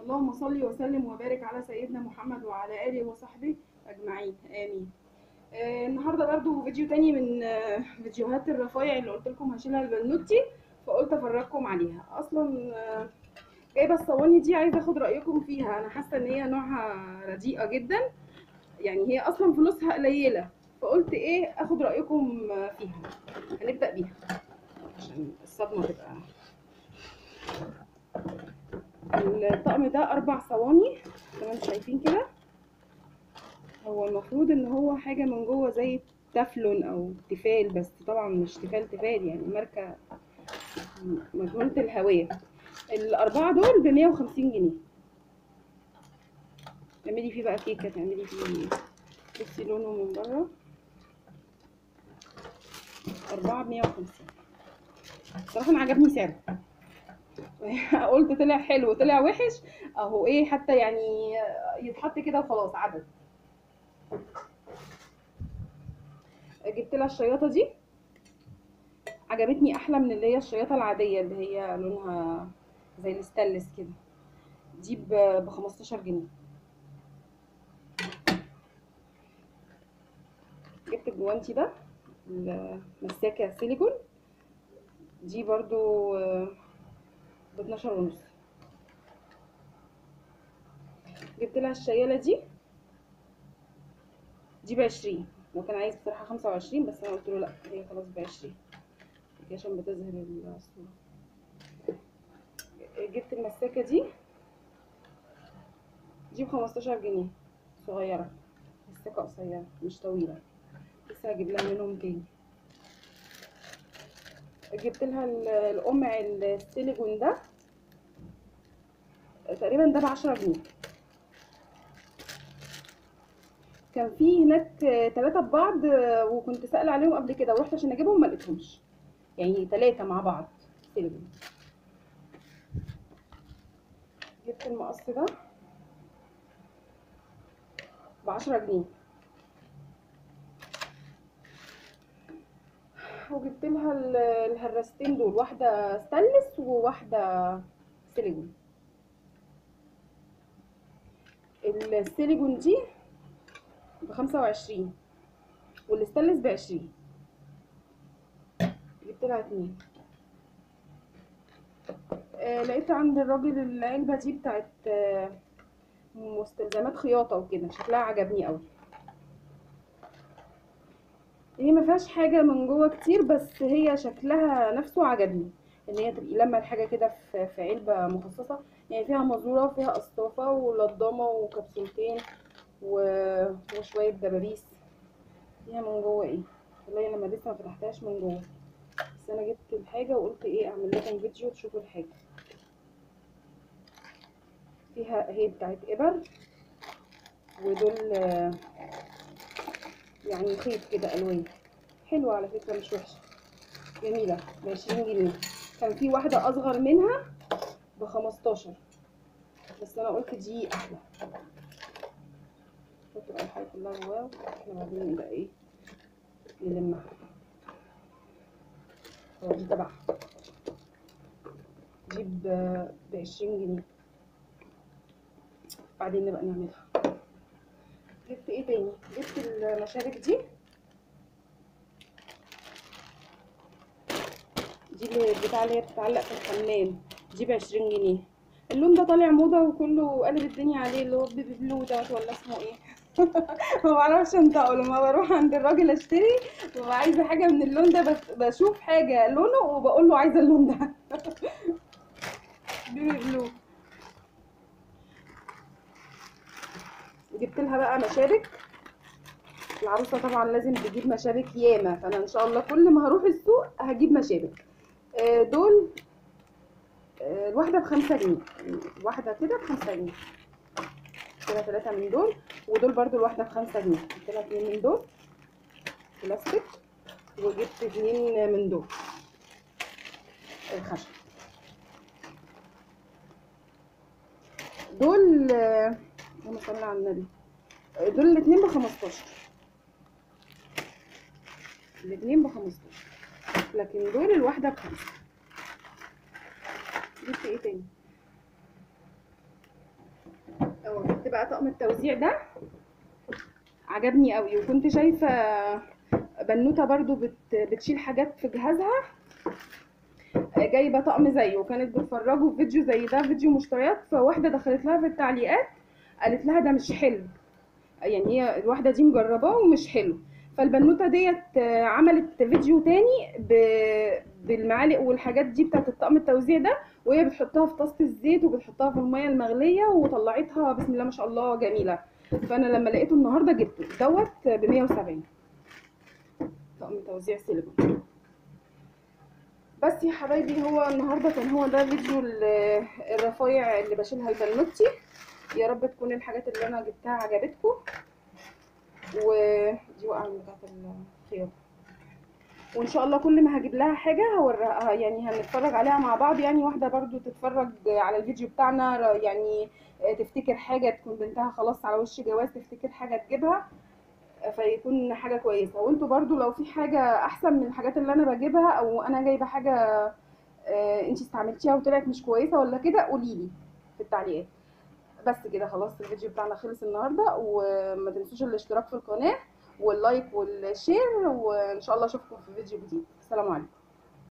اللهم صل وسلم وبارك على سيدنا محمد وعلى اله وصحبه اجمعين امين آه النهارده برضو فيديو تاني من آه فيديوهات الرفايع اللي قلت لكم هشيلها البنوتي فقلت افرجكم عليها اصلا آه جايبه الصواني دي عايزه اخد رايكم فيها انا حاسه ان هي نوعها رديئه جدا يعني هي اصلا فلوسها قليله فقلت ايه اخد رايكم فيها هنبدا بيها عشان الصدمه تبقى الطقم ده اربع صواني زي ما انتم شايفين كده هو المفروض ان هو حاجه من جوه زي تفلون او تيفال بس طبعا مش تيفال تيفال يعني ماركه مجهوله الهويه الاربعه دول ب 150 جنيه تعملي فيه بقى كيكه تعملي فيه بصي لونه من بره أربعة بمية وخمسين صراحة أنا عجبني سعره قلت طلع حلو طلع وحش اهو ايه حتى يعني يتحط كده وخلاص عدد جبت لها الشياطه دي عجبتني احلى من اللي هي الشياطه العاديه اللي هي لونها زي الستانلس كده دي ب 15 جنيه جبت الجوانتي ده المساكه سيليكون دي برضو ب 12 ونص جبت لها الشياله دي دي ب 20 لو كان عايز بصراحه 25 بس انا قلت له لا هي خلاص ب 20 عشان بتظهر الصوره جبت المساكه دي دي ب 15 جنيه صغيره مساكه قصيره مش طويله لسه هجيب لها منهم تاني جبت لها القمع السيليكون ده تقريبا ده بعشرة جنيه كان في هناك ثلاثة ببعض وكنت سائلة عليهم قبل كده ورحت عشان اجيبهم ما لقيتهمش يعني ثلاثة مع بعض سيليكون جبت المقص ده بعشرة جنيه وجبت لها الهراستين دول واحده ستانلس وواحده سيليكون السيليكون دي بخمسة وعشرين والستانلس بعشرين جبت لها اتنين آه لقيت عند الراجل العلبه دي بتاعت آه مستلزمات خياطه وكده شكلها عجبني قوي هي ما فيهاش حاجه من جوه كتير بس هي شكلها نفسه عجبني ان هي تبقي لما الحاجه كده في, في علبه مخصصه يعني فيها مزوره وفيها قصافه ولضامه وكبسولتين و... وشويه دبابيس فيها من جوه ايه والله انا لسه ما فتحتهاش من جوه بس انا جبت الحاجه وقلت ايه اعمل لكم فيديو تشوفوا الحاجه فيها هي بتاعت ابر ودول يعني خيط كده الوان حلوه على فكره مش وحشه جميله ب 20 جنيه كان في واحده اصغر منها ب 15 بس انا قلت دي احلى نحط بقى الحاجه كلها جواه احنا بعدين نبقى ايه نلمها هو دي تبعها دي ب 20 جنيه بعدين نبقى نعملها جبت ايه تاني جبت المشابك دي دي اللي بتاع اللي هي بتتعلق في الحمام دي بعشرين جنيه اللون ده طالع موضه وكله قلب الدنيا عليه اللي هو بيبي بلو دوت ولا اسمه ايه ما بعرفش انطقه لما بروح عند الراجل اشتري ببقى عايزه حاجه من اللون ده بس بشوف حاجه لونه وبقول له عايزه اللون ده بيبي بلو جبت لها بقى مشابك العروسه طبعا لازم تجيب مشابك ياما فانا ان شاء الله كل ما هروح السوق هجيب مشابك دول الواحده بخمسة جنيه واحده كده بخمسة جنيه كده ثلاثه من دول ودول برضو الواحده بخمسة جنيه جبت لها اتنين من دول بلاستيك وجبت اتنين من دول الخشب دول اللهم صل على النبي دول الاتنين بخمستاشر الاتنين بخمستاشر لكن دول الواحدة بخمسة جبت ايه تاني بقى طقم التوزيع ده عجبني قوي وكنت شايفه بنوته برضو بت بتشيل حاجات في جهازها جايبه طقم زيه وكانت بتفرجه في فيديو زي ده فيديو مشتريات فواحده دخلت لها في التعليقات قالت لها ده مش حلو يعني هي الواحده دي مجرباه ومش حلو فالبنوته ديت عملت فيديو تاني ب... بالمعالق والحاجات دي بتاعت الطقم التوزيع ده وهي بتحطها في طاسه الزيت وبتحطها في الميه المغليه وطلعتها بسم الله ما شاء الله جميله فانا لما لقيته النهارده جبته دوت ب 170 طقم توزيع سيليكون بس يا حبايبي هو النهارده كان هو ده فيديو ال- الرفايع اللي بشيلها البنوتي يا رب تكون الحاجات اللي انا جبتها عجبتكم ودي وقعه من بتاعت الخيار وان شاء الله كل ما هجيب لها حاجه هوريها يعني هنتفرج عليها مع بعض يعني واحده برضو تتفرج على الفيديو بتاعنا يعني تفتكر حاجه تكون بنتها خلاص على وش جواز تفتكر حاجه تجيبها فيكون حاجه كويسه وانتوا برضو لو في حاجه احسن من الحاجات اللي انا بجيبها او انا جايبه حاجه انت استعملتيها وطلعت مش كويسه ولا كده قولي لي في التعليقات بس كده خلاص الفيديو بتاعنا خلص النهارده وما تنسوش الاشتراك في القناه واللايك والشير وان شاء الله اشوفكم في فيديو جديد السلام عليكم